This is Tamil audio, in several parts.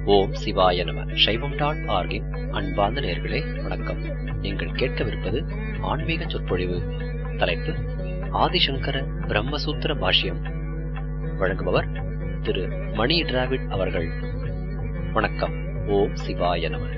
ஓம் சிவாய நம சைவம் டாட் ஆர்கின் அன்பார்ந்த நேர்களே வணக்கம் நீங்கள் கேட்கவிருப்பது ஆன்மீக சொற்பொழிவு தலைப்பு ஆதிசங்கர பிரம்மசூத்திர பாஷ்யம் வழங்குபவர் திரு மணி டிராவிட் அவர்கள் வணக்கம் ஓம் சிவாய நம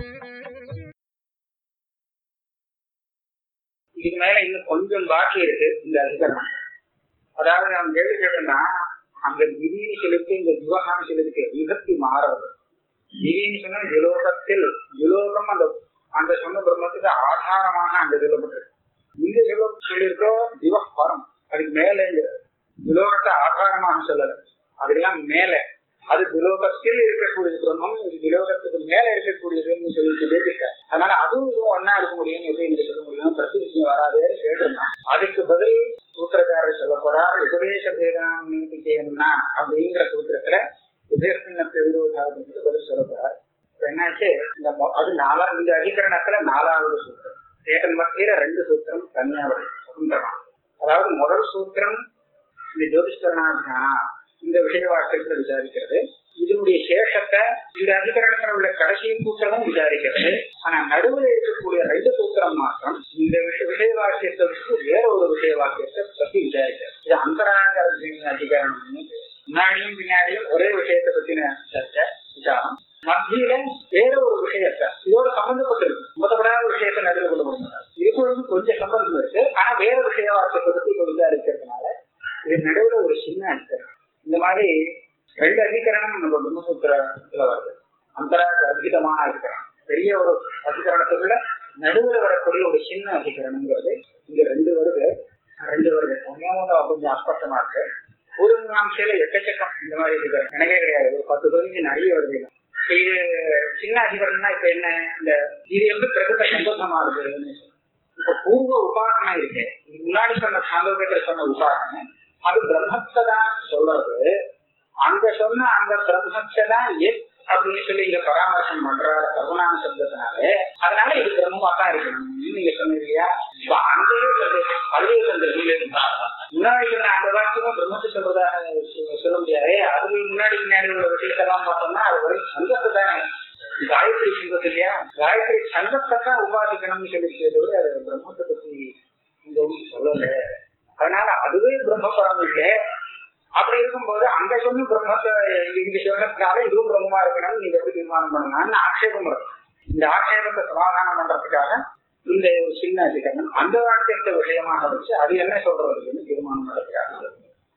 இதுக்கு மேல இன்னும் கொஞ்சம் பாக்கி இருக்கு இந்த அதிகரணம் அதாவது அவன் கேள்வி கேட்டா அங்க திடீர்னு சொல்லிட்டு இந்த ஜுவகான்னு சொல்லிருக்கு விபக்தி மாறுறது திடீர்னு சொன்னா ஜுலோகத்தில் ஜுலோகம் அந்த அந்த சொன்ன பிரம்மத்துக்கு ஆதாரமாக அங்க சொல்லப்பட்டிருக்கு இங்க சொல்ல சொல்லியிருக்கோ திவஹரம் அதுக்கு மேல ஜுலோகத்தை ஆதாரமாக சொல்லல அதுக்கெல்லாம் மேல அது துலோகத்தில் இருக்கக்கூடியது பிரம்மம் இது துலோகத்துக்கு மேல இருக்கக்கூடியதுன்னு சொல்லி சொல்லியிருக்க அதனால அதுவும் இதுவும் ஒன்னா இருக்க முடியும் எப்படி நீங்க சொல்ல முடியும் பிரதி விஷயம் வராதே கேட்டிருந்தான் அதுக்கு பதில் சூத்திரக்காரர் சொல்ல போறார் உபதேச பேதம் நீதி செய்யணும்னா அப்படிங்கிற சூத்திரத்துல உபதேசத்தினத்தை விரோதாவுக்கு பதில் சொல்ல போறார் இப்ப என்னாச்சு இந்த மொ- அது நாலாவது இந்த அதிகரணத்துல நாலாவது சூத்திரம் சேட்டன் மத்தியில ரெண்டு சூத்திரம் தனியா வருது சுதந்திரமா அதாவது முதல் சூத்திரம் இந்த ஜோதிஷ்கரணாதிகானா இந்த விஷய வாக்கியத்துல விசாரிக்கிறது இதனுடைய சேஷத்தை இந்த அதிகரணத்துல உள்ள கடைசி சூத்திரமும் விசாரிக்கிறது ஆனா நடுவில் இருக்கக்கூடிய ரெண்டு சூத்திரம் மாத்திரம் இந்த விஷய விஷய வாக்கியத்தை விட்டு வேற ஒரு விஷய வாக்கியத்தை பத்தி விசாரிக்கிறது இது அந்தராங்க அதிகாரம்னு பேரு. முன்னாடியும் பின்னாடியும் ஒரே விஷயத்தை பத்தின சர்ச்சை விசாரம் மத்தியில வேற ஒரு விஷயத்தை இதோட சம்பந்தப்பட்டிருக்கு சம்பந்தப்படாத விஷயத்தை நடுவில் கொண்டு போக மாட்டாங்க இதுக்கு கொஞ்சம் சம்பந்தம் இருக்கு ஆனா வேற விஷய வாக்கியத்தை பத்தி இப்ப விசாரிக்கிறதுனால இது நடுவுல ஒரு சின்ன அர்த்தம் இந்த மாதிரி ரெண்டு அதிகரணம் நம்ம பிரம்மசூத்திரத்துல வருது அந்தராக அத்விதமான அதிகரணம் பெரிய ஒரு அதிகரணத்துக்குள்ள நடுவுல வரக்கூடிய ஒரு சின்ன அதிகரணம்ங்கிறது இங்க ரெண்டு வருது ரெண்டு வருது ஒன்னே ஒண்ணு கொஞ்சம் அஸ்பஷ்டமா இருக்கு ஒரு அம்சையில எக்கச்சக்கம் இந்த மாதிரி அதிகரணம் எனக்கே கிடையாது ஒரு பத்து பதினஞ்சு நிறைய வருது இதுல. இப்ப இது சின்ன அதிகரணம்னா இப்ப என்ன இந்த இது வந்து பிரகிருத சம்பந்தமா இருக்குதுன்னு இப்ப பூர்வ உபாசனை இருக்கு இதுக்கு முன்னாடி சொன்ன சாந்தோகத்துல சொன்ன உபாசனை அது பிரம்மத்தை தான் சொல்றது அங்க சொன்ன அந்த பிரம்மத்தை தான் எத் அப்படின்னு சொல்லி இங்க பராமர்சம் பண்றாரு கருணான சப்தத்தினாலே அதனால இது பிரம்மமா தான் இருக்கணும் நீங்க சொன்னீங்க இல்லையா இப்ப அங்கேயே சொல்றது அதுவே சொல்றது முன்னாடி சொன்ன அந்த வாக்கியமும் பிரம்மத்தை சொல்றதாக சொ- சொல்ல முடியாது அதுக்கு முன்னாடி முன்னாடி உள்ள விஷயத்தெல்லாம் பார்த்தோம்னா அது வரை சந்தத்தை தானே காயத்ரி சந்தத்து இல்லையா காயத்ரி சந்தத்தை தான் உபாதிக்கணும்னு சொல்லிட்டு தவிர அது பிரம்மத்தை பத்தி இங்க ஒண்ணும் சொல்லல அதனால அதுவே பிரம்மபரம் இல்லை அப்படி இருக்கும்போது அங்க சொன்ன பிரம்மத்தை இங்க சொன்னதுனால இதுவும் பிரம்மமா இருக்கணும்னு நீங்க எப்படி தீர்மானம் பண்ணலாம்னு ஆட்சேபம் வரும் இந்த ஆட்சேபத்தை சமாதானம் பண்றதுக்காக இந்த ஒரு சின்ன அதிகரணம் அந்த வாக்கியத்தை விஷயமாக வச்சு அது என்ன சொல்றதுன்னு தீர்மானம் பண்றதுக்காக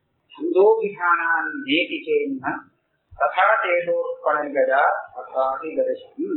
சந்தோபிதானான் நேதி சேன்ன ததா சேதோற்பணங்கதா அதாதி தரிசனம்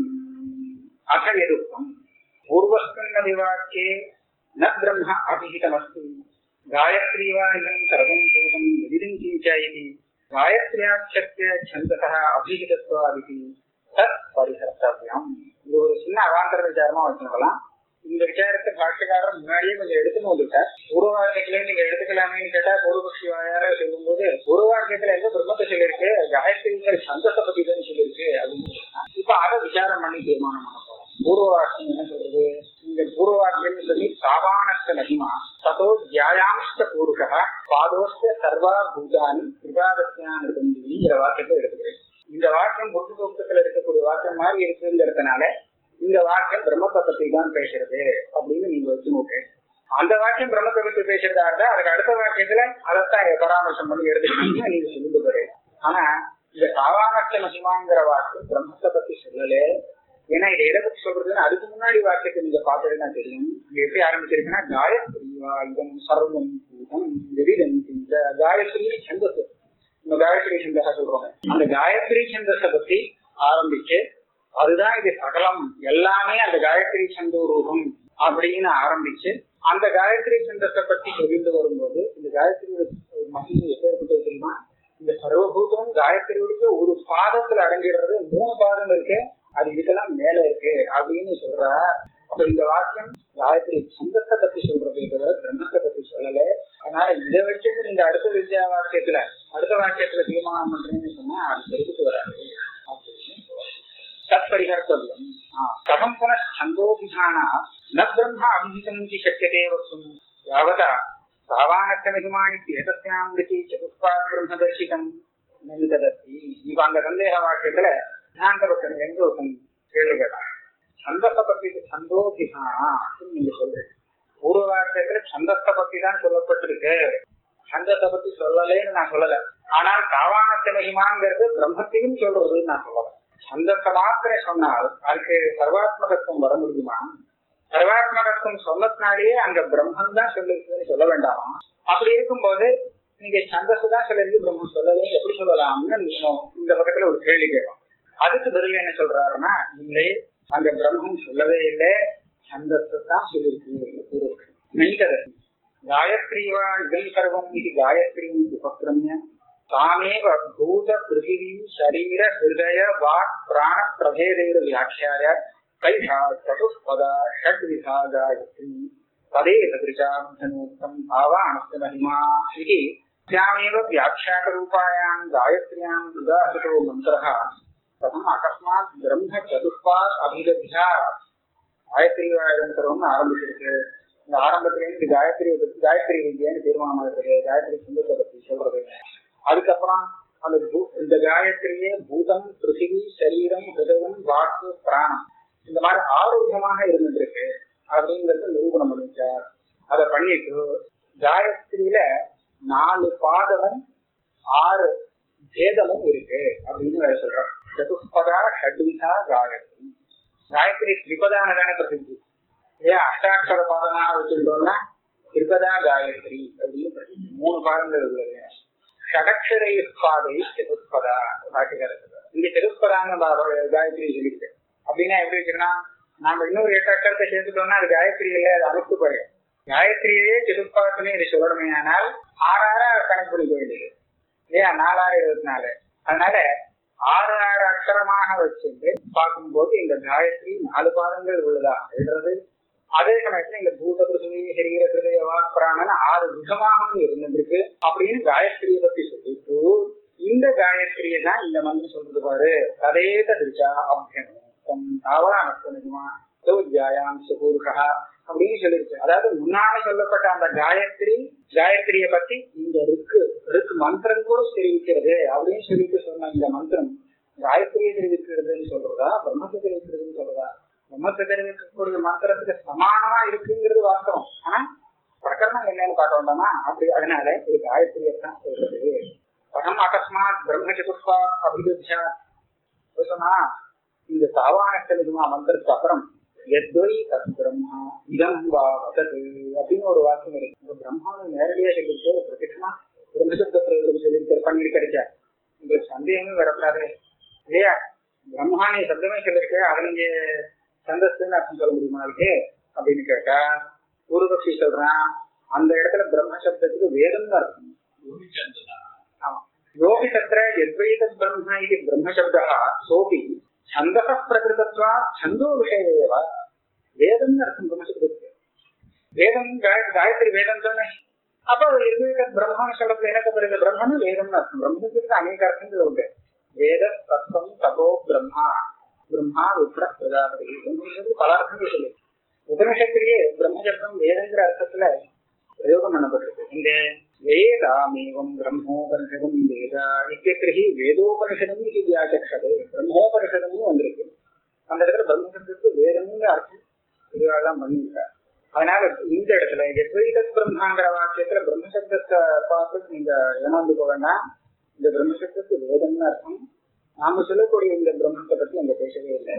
அத எதுக்கம் பூர்வஸ்கன்னதிவாக்கியே न ब्रह्म अभिहितमस्ति गायत्री वा इदं सर्वं भूतं विदिं किञ्च इति गायत्र्याक्षस्य छन्दसः अभिहितत्वादिति तत् परिहर्तव्யம் இது ஒரு சின்ன அவாந்தர விசாரமா வச்சுக்கலாம் இந்த விசாரத்தை பாஷ்யக்காரர் முன்னாடியே கொஞ்சம் எடுத்துன்னு வந்துட்டார் ஒரு வாக்கியத்துல நீங்க எடுத்துக்கலாமேன்னு கேட்டா பூர்வபக்ஷி வாயார சொல்லும்போது ஒரு வாக்கியத்துல எந்த பிரம்மத்தை சொல்லியிருக்கு காயத்ரிங்கிற சந்தத்தை பத்தி தான் சொல்லியிருக்கு அப்படின்னு சொன்னா இப்ப அதை விசாரம் பண்ணி தீர்மானம் பண்ண போறோம் பூர்வ வாக்கியம் என்ன சொல்றது இந்த பூர்வ வாக்கியம் சொல்லி சாபானஸ்த மகிமா ததோ தியாயாம்ஸ்த பூருஷா பாதோஸ்த சர்வா பூதானி விவாதத்தியான இந்த வாக்கியத்தை எடுத்துக்கிறேன் இந்த வாக்கியம் புத்த புத்தகத்துல இருக்கக்கூடிய வாக்கியம் மாதிரி இருக்குங்கிறதுனால இந்த வாக்கியம் பிரம்மத்தை பத்தி தான் பேசுறது அப்படின்னு நீங்க வச்சு நோக்கு அந்த வாக்கியம் பிரம்மத்தை பத்தி பேசுறதா இருந்தா அதுக்கு அடுத்த வாக்கியத்துல அதைத்தான் பராமர்சம் பண்ணி எடுத்துக்கணும்னு நீங்க சொல்லிட்டு போறீங்க ஆனா இந்த சாவானஸ்த மகிமாங்கிற வாக்கியம் பிரம்மத்தை பத்தி சொல்லல ஏன்னா இதை எதை பத்தி சொல்றதுன்னு அதுக்கு முன்னாடி வாக்கியத்தை நீங்க பார்த்ததுன்னா தெரியும் இங்க எப்படி ஆரம்பிச்சிருக்குன்னா காயத்ரி இதம் சர்வம் பூதம் விவிதம் இந்த காயத்ரி சந்தஸ் இந்த காயத்ரி சந்தஸ சொல்றோம் அந்த காயத்ரி சந்தஸ பத்தி ஆரம்பிச்சு அதுதான் இது சகலம் எல்லாமே அந்த காயத்ரி சந்தோ ரூபம் அப்படின்னு ஆரம்பிச்சு அந்த காயத்ரி சந்தத்தை பத்தி சொல்லிட்டு வரும்போது இந்த காயத்ரியோட மகிமை எப்பேற்பட்டது தெரியுமா இந்த சர்வபூதமும் காயத்ரியோட ஒரு பாதத்துல அடங்கிடுறது மூணு பாதம் இருக்கு அது இதுக்கெல்லாம் மேல இருக்கு அப்படின்னு சொல்ற அப்ப இந்த வாக்கியம் காயத்ரி சந்தத்தை பத்தி சொல்றதை தவிர பிரம்மத்தை பத்தி சொல்லல அதனால இதை வச்சுட்டு நீங்க அடுத்த வித்யா வாக்கியத்துல அடுத்த வாக்கியத்துல தீர்மானம் பண்றீங்கன்னு சொன்னா அது தெரிவித்து வராது அப்படின்னு तत्परिहर्तव्यम् कथं पुनः छन्दोभिधानः न ब्रह्म अभिहितम् इति शक्यते वक्तुम् यावता भावानर्थमहिमा इत्येतस्यां ऋति चतुष्पात् ब्रह्मदर्शितम् न तदस्ति இப்ப அந்த சந்தேக வாக்கியத்துல நாங்க ஒருத்தன் எங்க ஒருத்தன் கேள்வி கேட்டான் சந்தத்தை பத்தி சந்தோஷிசானா நீங்க சொல்றீங்க பூர்வ வாக்கியத்துல சந்தத்தை பத்தி தான் சொல்லப்பட்டிருக்கு சந்தத்தை பத்தி சொல்லலேன்னு நான் சொல்லல ஆனால் காவானத்த மகிமாங்கிறது பிரம்மத்தையும் சொல்றதுன்னு நான் சொல்லல சந்தத்தை மாத்திரம் சொன்னால் அதுக்கு சர்வாத்மகத்துவம் வர முடியுமா சர்வாத்மகத்துவம் சொன்னதுனாலேயே அங்க பிரம்மன் தான் சொல்லிருக்குன்னு சொல்ல வேண்டாமா அப்படி இருக்கும்போது நீங்க சந்தஸ் தான் சொல்லிருக்கு பிரம்மன் சொல்லவே எப்படி சொல்லலாம்னு நீங்க இந்த பக்கத்துல ஒரு கேள்வி கேட்கும் அதுக்கு பதில் என்ன சொல்றாருன்னா இல்லை அந்த பிரம்மன் சொல்லவே இல்லை சந்தத்தை தான் சொல்லியிருக்கு மென்டரசி காயத்ரீவா இதம் சர்வம் இது காயத்ரி உபக்கிரமிய தாமேவ பூத பிருத்திவி சரீர ஹிருதய வாக் பிராண பிரபேதைர வியாக்கியாய கைஷா சதுஷ்பதா ஷட்விதா காயத்ரி பதே சதிருஷாப்தனோக்தம் भावानस्य महिमा इति अस्यामेव व्याख्यातरूपायां गायत्र्यां उदाहृतो मन्त्रः कथम् अकस्मात् ब्रह्म चतुष्पात् अभिदध्या காயத்ரி வாயுதம் சர்வம்னு ஆரம்பிச்சிருக்கு இந்த ஆரம்பத்துல இருந்து காயத்ரி காயத்ரி வித்யான்னு தீர்மானம் ஆயிருக்கு காயத்ரி சுந்தரத்தை பத்தி சொல்றது அதுக்கப்புறம் அந்த பூ- இந்த காயத்ரியே பூதம் பிருத்திவி சரீரம் ஹிருதயம் வாக்கு பிராணம் இந்த மாதிரி ஆறு விதமாக இருந்துருக்கு அப்படிங்கறது நிரூபணம் பண்ணிச்சார் அதை பண்ணிட்டு காயத்ரியில நாலு பாதமும் ஆறு பேதமும் இருக்கு அப்படின்னு வேற சொல்றார் சதுஷ்பதா ஷட்விதா காயத்ரி காயத்ரி திரிபதான தானே பிரசித்தி ஏன் அஷ்டாட்சர பாதமாக வச்சிருந்தோம்னா திரிபதா காயத்ரி அப்படின்னு பிரசித்தி மூணு பாதங்கள் உள்ளது ஷடக்ஷரை பாதை சதுஷ்பதா பாட்டுக்காரத்துல இங்க சதுஷ்பதான காயத்ரி சொல்லிருக்கு அப்படின்னா எப்படி இருக்குன்னா நாம இன்னொரு எட்டு அக்கறத்தை சேர்த்துட்டோம்னா அது காயத்ரி இல்ல அது அனுப்பு போயிடும் காயத்ரியே சதுஷ்பாதனே இது சொல்லணுமே ஆனால் ஆறாரா கணக்கு பண்ணிக்க வேண்டியது இல்லையா நாலாறு இருபத்தி நாலு அதனால ஆறு ஆறு அக்ஷரமாக வச்சுட்டு பார்க்கும்போது இந்த காயத்ரி நாலு பாதங்கள் உள்ளதா எழுறது அதே சமயத்துல இந்த பூத பிருத்திவி சரீர ஹிருதய வாக் பிராணன் ஆறு விதமாகவும் இருந்திருக்கு அப்படின்னு காயத்ரியை பத்தி சொல்லிட்டு இந்த காயத்ரியை தான் இந்த மந்திரம் சொல்றது பாரு ததேத திருச்சா அபியனம் தாவரானமா சௌஜாயாம் சுபூர்கா அப்படின்னு சொல்லிருக்கு அதாவது முன்னால சொல்லப்பட்ட அந்த காயத்ரி காயத்ரிய பத்தி இந்த ருக்கு ருக்கு மந்திரம் கூட தெரிவிக்கிறது அப்படின்னு சொல்லிட்டு சொன்ன இந்த மந்திரம் காயத்ரியை தெரிவிக்கிறதுன்னு சொல்றதா பிரம்மத்தை தெரிவிக்கிறதுன்னு சொல்றதா பிரம்மத்தை தெரிவிக்கக்கூடிய மந்திரத்துக்கு சமானமா இருக்குங்கிறது வாஸ்தவம் ஆனா பிரகரணம் என்னன்னு பார்க்க வேண்டாமா அப்படி அதனால இது காயத்ரியை தான் சொல்றது பரம் அகஸ்மாத் பிரம்ம சதுஷ்பா அபிவிருத்தியா சொன்னா இந்த சாவானஸ்தலிதுமா மந்திரத்துக்கு அப்புறம் எத்வை தத் பிரம்மா இதம் வா வதது அப்படின்னு ஒரு வாக்கியம் இருக்கு இந்த பிரம்மாவை நேரடியா சொல்லிட்டு பிரத்யமா பிரம்மசப்த பிரயோகம் சொல்லியிருக்கிற பண்ணிட்டு கிடைச்சா உங்களுக்கு சந்தேகமே வரக்கூடாது இல்லையா பிரம்மானி சப்தமே சொல்லிருக்கு அதை நீங்க சந்தஸ்துன்னு அர்த்தம் சொல்ல முடியுமா அதுக்கு அப்படின்னு கேட்டா பூர்வபக்ஷி சொல்றான் அந்த இடத்துல பிரம்ம சப்தத்துக்கு வேதம் தான் இருக்கும் ஆமா. योऽपि तत्र यद्वैतद् ब्रह्म इति ब्रह्मशब्दः सोऽपि छन्दः प्रकृतत्वा छन्दो विषये एव வேதம்னு அர்த்தம் பிரம்மசப்தத்துக்கு வேதம் காய- காயத்ரி வேதம் தானே அப்போ எதுவேதத் பிரம்மன்னு சொல்றது என்ன வருது பிரம்மன்னு வேதம்னு அர்த்தம் பிரம்மசப்தத்துக்கு அநேக அர்த்தங்கள் உண்டு வேத தத்துவம் தபோ பிரம்மா பிரம்மா விப்ர பிரஜாபதி பிரம்மசப்தத்துக்கு பல அர்த்தங்கள் சொல்லு உபனிஷத்திலேயே பிரம்மசப்தம் வேதங்கிற அர்த்தத்துல பிரயோகம் பண்ணப்பட்டிருக்கு இந்த வேதாமேவம் பிரம்மோபனிஷதம் வேத இத்தியத்திரி வேதோபனிஷதம் இது வியாச்சது பிரம்மோபனிஷதம்னு வந்திருக்கு அந்த இடத்துல பிரம்மசப்தத்துக்கு வேதம்னு அர்த்தம் இதுவெல்லாம் பண்ணியிருக்காரு அதனால இந்த இடத்துல எத்வைத பிரம்மாங்கிற வாக்கியத்துல பிரம்மசப்தத்தை பார்த்து நீங்க ஏமாந்து போக வேண்டாம் இந்த பிரம்மசப்தத்துக்கு வேதம்னு அர்த்தம் நாம சொல்லக்கூடிய இந்த பிரம்மத்தை பத்தி அங்க பேசவே இல்லை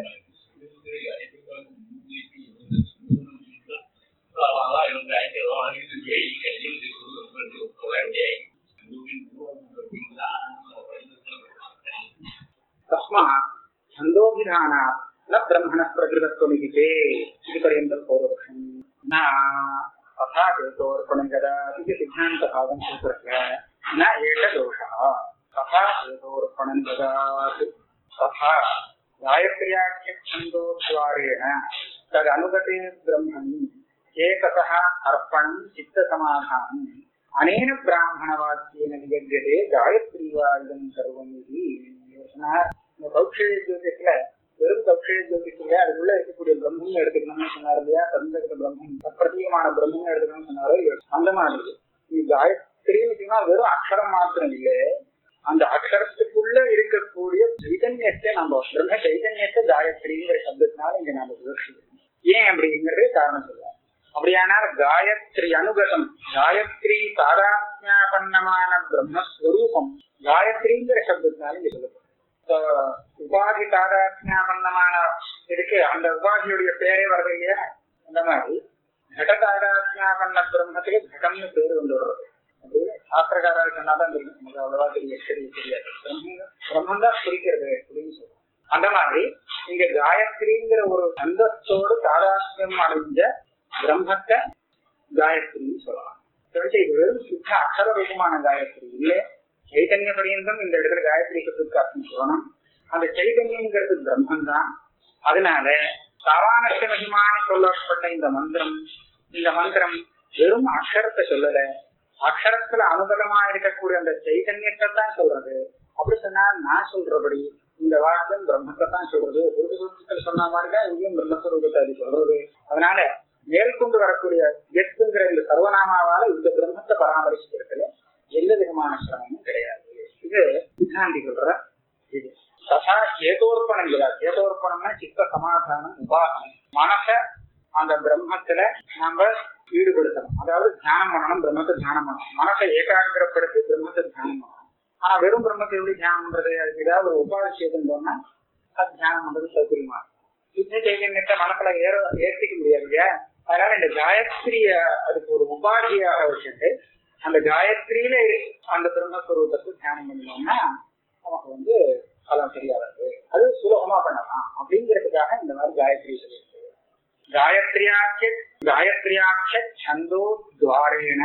तस्मात् छन्दोभिधानात् न ब्रह्मणः प्रकृतत्वमिति चेत् इति पर्यन्तं पूर्वपक्षम् न तथा चेतोर्पणं कदापि सिद्धान्तभागं स्वीकृत्य न एष दोषः तथा चेतोर्पणं ददात् तथा गायत्र्याख्यछन्दोद्वारेण तदनुगते ब्रह्मणि एकतः अर्पणं चित्तसमाधानम् अनेन ब्राह्मणवाक्येन निगद्यते गायत्री वा इदं सर्वम् इति யோசனா இந்த கௌஷய ஜோதிஷத்துல வெறும் கௌஷய ஜோதிஷத்துல அதுக்குள்ள இருக்கக்கூடிய பிரம்மம் எடுத்துக்கணும்னு சொன்னார் இல்லையா சந்தகத பிரம்மம் பிரத்யேகமான பிரம்மம் எடுத்துக்கணும்னு சொன்னாரோ இல்லையோ. அந்த மாதிரி நீ காயத்ரின்னு சொன்னா வெறும் அக்ஷரம் மாத்திரம் இல்லை அந்த அக்ஷரத்துக்குள்ள இருக்கக்கூடிய சைதன்யத்தை நம்ம பிரம்ம சைதன்யத்தை காயத்ரிங்கிற சப்தத்தினால இங்க நாம விவரிச்சுக்கணும் ஏன் அப்படிங்கிறது காரணம் சொல்லுவாங்க அப்படியானால் காயத்ரி அனுகதம் காயத்ரி தாராத்மியாபன்னமான பிரம்மஸ்வரூபம் காயத்ரிங்கிற சப்தத்தினால இங்க சொல்லப்படும் So, உபாதி தாராத்மியாபன்னமான இருக்கு அந்த உபாதியுடைய பேரே வருது இல்லையா அந்த மாதிரி கட தாராத்மியாபன்ன பிரம்மத்துக்கு கடம்னு பேரு கொண்டு வர்றது அப்படின்னு சாஸ்திரக்காரர் சொன்னாதான் தெரியும் நமக்கு அவ்வளவா தெரியும் தெரிய தெரியாது பிரம்ம பிரம்மம் தான் குறிக்கிறது அப்படின்னு சொல்றோம் அந்த மாதிரி இங்க காயத்ரிங்கிற ஒரு அந்தஸ்தோடு தாராத்மியம் அடைஞ்ச பிரம்மத்தை காயத்ரின்னு சொல்லலாம் தெரிஞ்சு இது வெறும் சுத்த அக்ஷர ரூபமான காயத்ரி இல்லை சைத்தன்ய பரியந்தம் இந்த இடத்துல காயத்ரி சப்தத்துக்கு அர்த்தம் சொல்லணும் அந்த சைத்தன்யங்கிறது பிரம்மன் தான் அதனால சாவானஸ்த மகிமான்னு சொல்லப்பட்ட இந்த மந்திரம் இந்த மந்திரம் வெறும் அக்ஷரத்தை சொல்லல அக்ஷரத்துல அனுகதமா இருக்கக்கூடிய அந்த சைதன்யத்தை தான் சொல்றது அப்படி சொன்னா நான் சொல்றபடி இந்த வாக்கியம் பிரம்மத்தை தான் சொல்றது பூர்வத்தில் சொன்ன மாதிரி தான் இங்கேயும் பிரம்மஸ்வரூபத்தை அது சொல்றது அதனால மேற்கொண்டு வரக்கூடிய எட்டுங்கிற இந்த சர்வநாமாவால இந்த பிரம்மத்தை பராமரிச்சுக்கிறதுல எந்த விதமான சிரமமும் கிடையாது இது சித்தாந்தி சொல்ற இது ததா சேதோர்ப்பணம் இல்லையா சேதோர்ப்பணம்னா சித்த சமாதானம் உபாசனம் மனச அந்த பிரம்மத்துல நம்ம ஈடுபடுத்தணும் அதாவது தியானம் பண்ணணும் பிரம்மத்தை தியானம் பண்ணணும் மனசை ஏகாகிரப்படுத்தி பிரம்மத்தை தியானம் பண்ணணும் ஆனா வெறும் பிரம்மத்தை எப்படி தியானம் பண்றது அதுக்கு ஏதாவது ஒரு உபாதி சேர்த்துட்டோம்னா அது தியானம் பண்றது சௌகரியமா சுத்த சைதன்யத்தை மனசுல ஏற ஏற்றிக்க முடியாது இல்லையா அதனால இந்த காயத்ரிய அதுக்கு ஒரு உபாதியாக வச்சுட்டு அந்த காயத்ரியில அந்த பிரம்மஸ்வரூபத்தை தியானம் பண்ணோம்னா நமக்கு வந்து பலம் சரியா வருது அது சுலபமா பண்ணலாம் அப்படிங்கிறதுக்காக இந்த மாதிரி காயத்ரி சொல்லியிருக்கு காயத்ரியாட்ச காயத்ரியாட்ச சந்தோ துவாரேண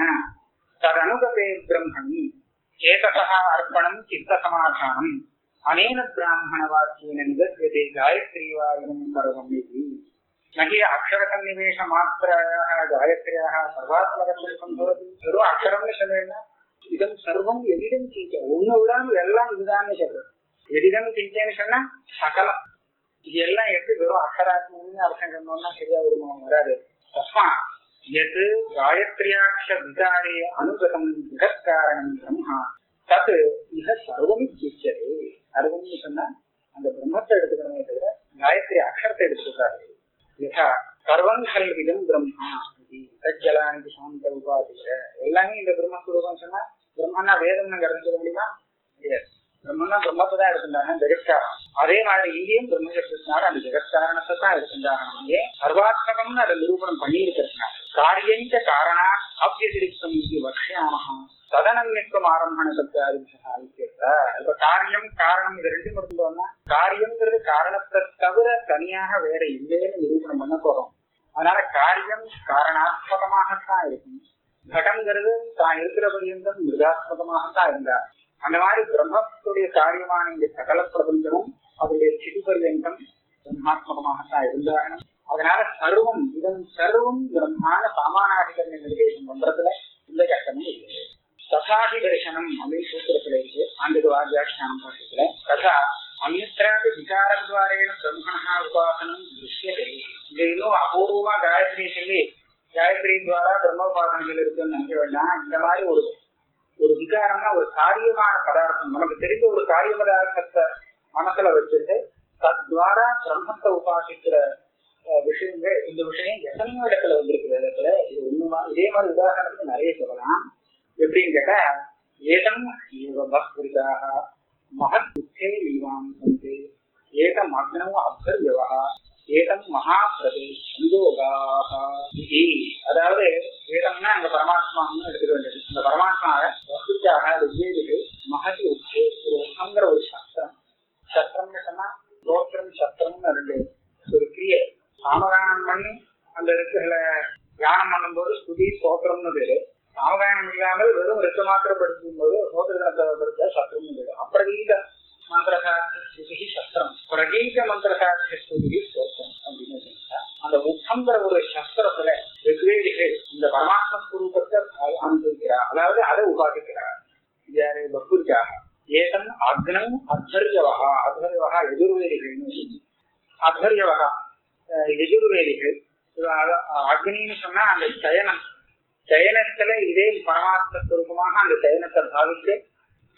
ததனுகதே பிரம்மணி ஏதசா அர்ப்பணம் சித்த சமாதானம் அனேன பிராமண வாக்கியன நிகத்தியதே காயத்ரி வாயும் சர்வம் இது நகி அக்ஷர சன்னிவேஷ மாத்திராயாக காயத்ரியாக சர்வாத்மகம் பவதி வெறும் அக்ஷரம்னு சொல்லுவேன்னா இதம் சர்வம் எதிடம் சிங்க ஒண்ணு விடாம எல்லாம் இதுதான்னு சொல்றது எதிடம் சிங்கன்னு சொன்னா சகலம் இது எல்லாம் எப்படி வெறும் அக்ஷராத்மன்னு அர்த்தம் சொன்னோம்னா சரியா வருமா வராது தஸ்மா எது காயத்ரியாட்ச விகாரே அனுகதம் ஜெகத்காரணம் பிரம்மா தது மிக சர்வம் சிச்சது சர்வம்னு சொன்னா அந்த பிரம்மத்தை எடுத்துக்கணுமே தவிர காயத்ரி அக்ஷரத்தை எடுத்துக்கிறாரு யதா சர்வம் கல்விதம் பிரம்மா தஜ்ஜலானி சாந்த உபாதிக எல்லாமே இந்த பிரம்மஸ்வரூபம் சொன்னா பிரம்மன்னா வேதம்னு கருத்து சொல்ல முடியுமா Yes. பிரம்மன்னா பிரம்மத்தை தான் எடுத்துட்டாங்க ஜெகத்காரணம் அதே மாதிரி இங்கேயும் பிரம்ம சப்தத்தினால அந்த ஜெகத்காரணத்தை தான் எடுத்துட்டாங்க ஏன் சர்வாத்மகம்னு அதை நிரூபணம் பண்ணி இருக்கிறதுனால காரியஞ்ச காரணா அப்பியதிரிக்தம் இது வக்ஷாமஹா ததனன்யத்துவம் ஆரம்பண சப்தாதிபா இப்ப காரியம் காரணம் இது ரெண்டும் இருந்தோம்னா காரியம்ங்கிறது காரணத்தை தவிர தனியாக வேற இல்லைன்னு நிரூபணம் பண்ண போறோம் அதனால காரியம் காரணாத்மகமாகத்தான் இருக்கும் கடம்ங்கிறது தான் இருக்கிற பரியந்தம் மிருகாத்மகமாகத்தான் இருந்தார் அந்த மாதிரி பிரம்மத்துடைய காரியமான இந்த சகல பிரபஞ்சமும் அவருடைய சிறு பரியந்தம் பிரம்மாத்மகமாகத்தான் இருந்தாகணும் அதனால சர்வம் இதன் சர்வம் பிரம்மான சாமானாதிகரண நிர்தேசம் பண்றதுல எந்த கஷ்டமும் இல்லை தசாதி தரிசனம் அப்படின்னு சூத்திரத்துல இருக்கு ஆண்டு வாக்கியாட்சியானம் பாட்டத்துல ததா அந்நியத்திராது விகாரத்வாரேன பிரம்மணா உபாசனம் திருஷ்யத்தை இது இன்னும் அபூர்வமா காயத்ரி சொல்லி காயத்ரி துவாரா பிரம்மோபாசனங்கள் இருக்குன்னு நினைக்க வேண்டாம் இந்த மாதிரி ஒரு ஒரு விகாரம்னா ஒரு காரியமான பதார்த்தம் நமக்கு தெரிஞ்ச ஒரு காரிய பதார்த்தத்தை மனசுல வச்சுட்டு தத்வாரா பிரம்மத்தை உபாசிக்கிற அஹ், விஷயங்கள் இந்த விஷயம் எத்தனையோ இடத்துல வந்திருக்கு வேதத்துல இது ஒண்ணுமா இதே மாதிரி உதாரணத்துக்கு நிறைய சொல்லலாம் எப்படின்னு கேட்டா ஏதம் ஏவ பக்திரிதாக மகத் துக்கே லீவாம் சந்தி ஏதம் அக்னவ அப்சர்யவா ஏதம் மகாபிரதே சந்தோகாக இது அதாவது ஏதம்னா அங்க பரமாத்மான்னு எடுத்துக்க வேண்டியது இந்த பரமாத்மாவை வஸ்துக்காக விஜயத்துக்கு மகதி உச்சே ஒரு உசங்கிற ஒரு சஸ்திரம் சஸ்திரம்னு சொன்னா தோற்றம் சஸ்திரம்னு ரெண்டு ஒரு கிரியை சாமகானம் பண்ணி அந்த ரிக்குகளை தியானம் பண்ணும்போது ஸ்துதி ஸ்தோத்திரம்னு பேரு சாமகானம் இல்லாமல் வெறும் ரிக்கு மாத்திரம் படிக்கும் போது சோதரத்தை படிச்சா சஸ்திரம்னு பேரு அப்பிரகீத மந்திரசாஸ்திரி சஸ்திரம் பிரகீத மந்திரசாஸ்திரி ஸ்துதி ஸ்தோத்திரம் அப்படின்னு சொன்னா அந்த முகங்கிற ஒரு சஸ்திரத்துல ரிக்வேதிகள் இந்த பரமாத்ம ஸ்வரூபத்தை அனுபவிக்கிறார் அதாவது அதை உபாசிக்கிறார் யாரு பக்திக்காக ஏதம் அக்னம் அத்தர்யவகா அத்தர்யவகா எதிர்வேதிகள்னு சொல்லி அத்தர்யவகா அஹ் எதிர்வேதிகள் இது அ- அக்னின்னு சொன்னா அந்த சயனம் சயனத்துல இதே பரமாத்ம ஸ்வரூபமாக அந்த சயனத்தை பாவித்து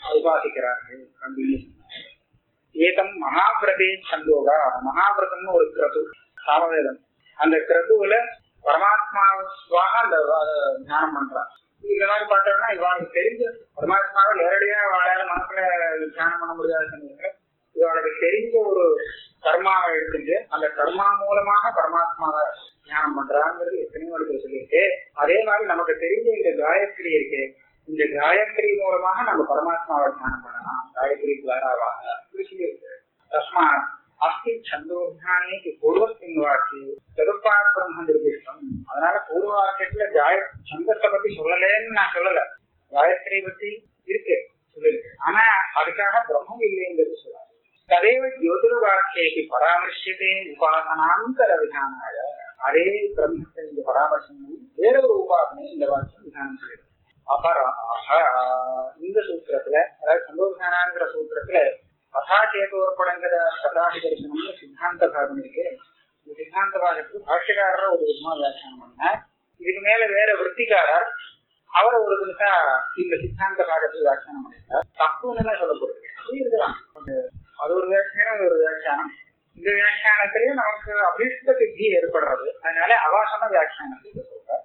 உபாசிக்கிறார்கள் அப்படின்னு சொன்னார். ஏதம் மகாபிரதே சந்தோகா மகாபிரதம்னு ஒரு கிரது சாமவேதம் அந்த கிரதுவுல பரமாத்மாவாக அந்த அஹ், தியானம் பண்றான் இந்த மாதிரி பார்த்தோம்னா இவாளுக்கு தெரிஞ்ச பரமாத்மாவை நேரடியா வாழாத மனசுல தியானம் பண்ண முடியாத சமயத்துல இவாளுக்கு தெரிஞ்ச ஒரு கர்மாவை எடுத்துட்டு அந்த கர்மா மூலமாக பரமாத்மாவை தியானம் பண்றாங்கிறது எத்தனையோ இடத்துல சொல்லியிருக்கு அதே மாதிரி நமக்கு தெரிஞ்ச இந்த காயத்ரி இருக்கு இந்த காயத்ரி மூலமாக நம்ம பரமாத்மாவை தியானம் பண்ணலாம் காயத்ரி துவாராவாக இப்படி சொல்லியிருக்கு தஸ்மாத் அஸ்தி சந்தோஜானே பூர்வத்தின் வாக்கு சதுர்பாத் பிரம்ம நிர்திஷ்டம் அதனால பூர்வ வாக்கியத்துல காய சந்தத்தை பத்தி சொல்லலேன்னு நான் சொல்லல காயத்ரி பத்தி இருக்கு சொல்லிருக்கு ஆனா அதுக்காக பிரம்மம் இல்லைங்கிறது சொல்லாது ததேவ ஜோதிர்வாக்கியக்கு பராமர்சியதே உபாசனாந்தர விதானாய அதே பிரம்மத்தை இந்த பராமர்சனம் வேற ஒரு உபாசனை இந்த வாக்கியம் விதானம் செய்யுது அபராக இந்த சூத்திரத்துல அதாவது சந்தோஷானாங்கிற சூத்திரத்துல கதாச்சேதோர்படங்கிற கதாதி தரிசனம்னு சித்தாந்த பாகம் இருக்கு இந்த சித்தாந்த பாகத்துக்கு பாஷ்யக்காரர் ஒரு விதமா வியாக்கியானம் பண்ணார் இதுக்கு மேல வேற விற்பிக்காரர் அவர் ஒரு விதா இந்த சித்தாந்த பாகத்துக்கு வியாக்கியானம் பண்ணிட்டார் தப்புன்னு சொல்லப்படுது அப்படி இருக்கலாம் அது ஒரு வியாக்கியானம் இது ஒரு வியாக்கியானம் இந்த வியாக்கியானத்திலேயே நமக்கு அபிஷ்ட சித்தி ஏற்படுறது அதனால அவாசன வியாக்கியானத்தை இங்க சொல்றார்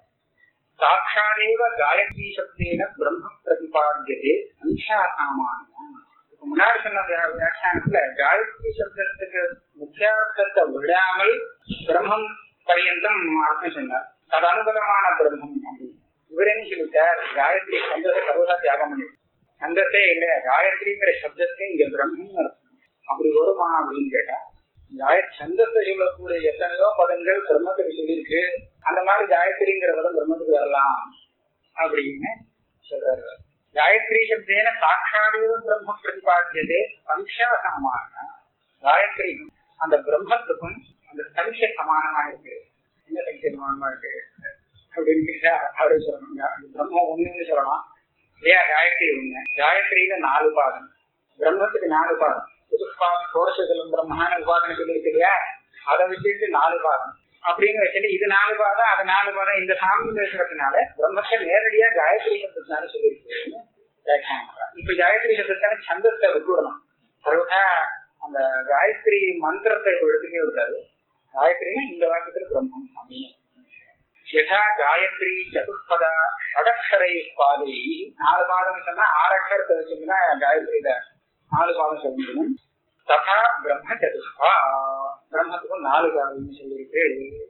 சாட்சாதேவ காயத்ரி சப்தேன பிரம்ம பிரதிபாத்தியதே சங்கியா சாமானியம் இப்ப முன்னாடி சொன்ன வியா- வியாக்கியானத்துல காயத்ரி சப்தத்துக்கு முக்கியார்த்தத்தை விடாமல் பிரம்மம் பரியந்தம் அர்த்தம் சொன்னார் அது அனுபவமான பிரம்மம் அப்படின்னு இவர் என்ன சொல்லிட்டார் காயத்ரி சந்தத்தை சர்வதா தியாகம் பண்ணி சந்தத்தே இல்ல காயத்ரிங்கிற சப்தத்தை இங்க பிரம்மம் அர்த்தம் அப்படி வருமா அப்படின்னு கேட்டா காய சந்தத்தை சொல்லக்கூடிய எத்தனையோ பதங்கள் பிரம்மத்துக்கு சொல்லியிருக்கு அந்த மாதிரி காயத்ரிங்கிற பதம் பிரம்மத்துக்கு வரலாம் அப்படின்னு சொல்றாரு காயத்ரி சப்தேன சாட்சாதேவ பிரம்ம பிரதிபாத்தியதே சம்சா சமமான காயத்ரி அந்த பிரம்மத்துக்கும் அந்த சம்ச சமானமா இருக்கு என்ன சம்ச சமானமா இருக்கு அப்படின்னு கேட்டா அவரு சொல்லணும் அந்த பிரம்மம் ஒண்ணுன்னு சொல்லலாம் இல்லையா காயத்ரி ஒண்ணு காயத்ரியில நாலு பாதம் பிரம்மத்துக்கு நாலு பாதம் கோரசகலம் பிரம்மான உபாதனை சொல்லியிருக்கு இல்லையா அதை வச்சுட்டு நாலு பாதம் அப்படின்னு வச்சுட்டு இது நாலு பாதம் அது நாலு பாதம் இந்த சாமி பேசுறதுனால பிரம்மத்தை நேரடியா காயத்ரி சப்தத்தினால சொல்லியிருக்கு வியாக்கியானம் பண்றார். இப்ப காயத்ரி சப்தத்தான சந்தத்தை விட்டுவிடணும் சர்வதா அந்த காயத்ரி மந்திரத்தை இப்ப எடுத்துக்கே விட்டாரு காயத்ரினா இந்த வாக்கியத்துல பிரம்மம் அப்படின்னு யதா காயத்ரி சதுஷ்பதா ஷடக்ஷரை பாதை நாலு பாதம் சொன்னா ஆறு அக்ஷரத்தை வச்சீங்கன்னா காயத்ரியில நாலு பாதம் சொல்லணும் ததா பிரம்ம சதுஷ்பா பிரம்மத்துக்கும் நாலு பாதம்னு சொல்லியிருக்கு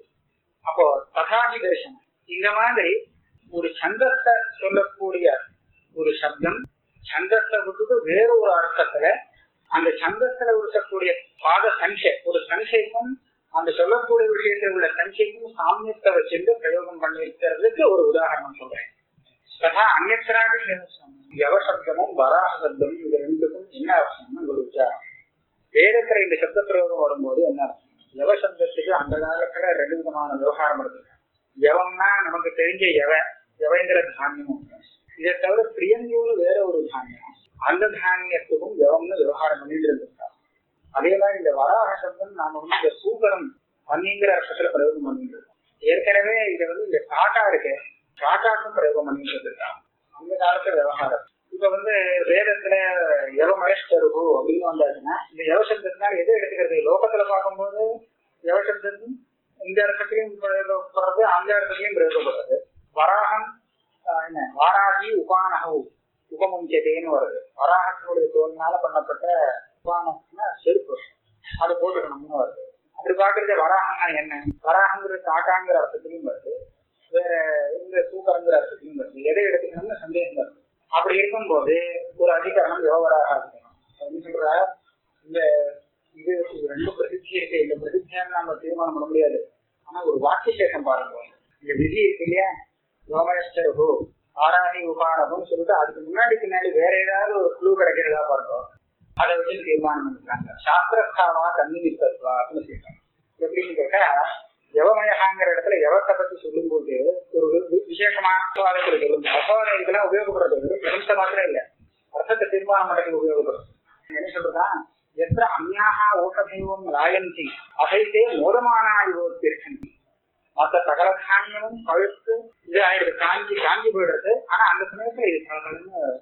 அப்போ ததாதி தரிசனம் இந்த மாதிரி ஒரு சந்தத்தை சொல்லக்கூடிய ஒரு சப்தம் சந்தத்தை விட்டுட்டு வேற ஒரு அர்த்தத்துல அந்த சந்தத்துல இருக்கக்கூடிய பாத சங்கை ஒரு சங்கைக்கும் அந்த சொல்லக்கூடிய விஷயத்தில் உள்ள சங்கைக்கும் சாமியத்தை வச்சிருந்து பிரயோகம் பண்ணிருக்கிறதுக்கு ஒரு உதாரணம் சொல்றேன் ததா அந்நத்திராக யவசப்தமும் வராக சப்தமும் இது ரெண்டுக்கும் என்ன அர்த்தம்னு ஒரு விசாரம் வேதத்துல இந்த சப்த பிரயோகம் வரும்போது என்ன அர்த்தம் யவ சப்தத்துக்கு அந்த காலத்துல ரெண்டு விதமான விவகாரம் இருக்கு யவம்னா நமக்கு தெரிஞ்ச யவ யவேந்திர தானியமும் இதை தவிர பிரியங்கூர் வேற ஒரு தானியம் அந்த தானியத்துக்கும் யவம்னு விவகாரம் பண்ணிட்டு இருந்திருக்காங்க அதே மாதிரி இந்த வராக சப்தம் நாம வந்து இந்த சூகரம் பன்னிங்கிற அர்த்தத்துல பிரயோகம் பண்ணிட்டு இருக்கோம் ஏற்கனவே இதை வந்து இந்த காட்டா இருக்கு காட்டாக்கும் பிரயோகம் பண்ணிட்டு இருந்திருக்காங்க அந்த காலத்துல விவகாரம் இப்ப வந்து வேதத்துல யவமேஷ்டருகு அப்படின்னு வந்தாச்சுன்னா இந்த யவசப்தத்தினால எதை எடுத்துக்கிறது லோகத்துல பார்க்கும்போது யவசப்தம் இந்த இடத்துலயும் பிரயோகப்படுறது அந்த இடத்துலயும் பிரயோகப்படுறது வராகம் ஆஹ் என்ன வாராகி உபானகு உபமுஞ்சதேன்னு வருது வராகத்தினுடைய தோல்னால பண்ணப்பட்ட உபானம்னா செருப்பு அது போட்டுக்கணும்னு வருது அப்படி பாக்குறது வராகம்னா என்ன வராகங்கிறது காட்டாங்கிற அர்த்தத்திலையும் வருது வேற இந்த சூக்கரங்கிற அர்த்தத்திலையும் வருது எதை எடுத்துக்கணும்னு சந்தேகம் வருது அப்படி இருக்கும்போது ஒரு அதிகரணம் யோகராக அதிகரணம் என்ன சொல்ற இந்த இது இது ரெண்டு பிரசித்தி இருக்கு இந்த பிரசித்தியான்னு நம்ம தீர்மானம் பண்ண முடியாது ஆனா ஒரு வாக்கிய சேஷம் பாருங்க இந்த விதி இருக்கு இல்லையா யோகேஸ்வரகு ஆராதி உபாரகம் சொல்லிட்டு அதுக்கு முன்னாடி பின்னாடி வேற ஏதாவது ஒரு குழு கிடைக்கிறதா பாருங்க அதை வச்சு தீர்மானம் பண்ணிருக்காங்க சாஸ்திரஸ்தாவா தன்னிமித்தத்வா அப்படின்னு சொல்றாங்க எப்படின்னு கேட்டா யவமயகாங்கிற இடத்துல யவத்தை பத்தி சொல்லும்போது ஒரு வி- விசேஷமான வாதத்தில் சொல்லும் அசோதனை இதெல்லாம் உபயோகப்படுறது பிரபஞ்ச மாத்திரம் இல்ல அர்த்தத்தை தீர்மானம் பண்றதுக்கு உபயோகப்படுறது என்ன சொல்றதா எத்த அந்யாக ஓட்டதெய்வம் ராயந்தி அசைத்தே மோதமானா யோத்திருக்கந்தி மற்ற சகல தானியமும் பழுத்து இது ஆயிடுது காஞ்சி காஞ்சி போயிடுறது ஆனா அந்த சமயத்துல இது சகலன்னு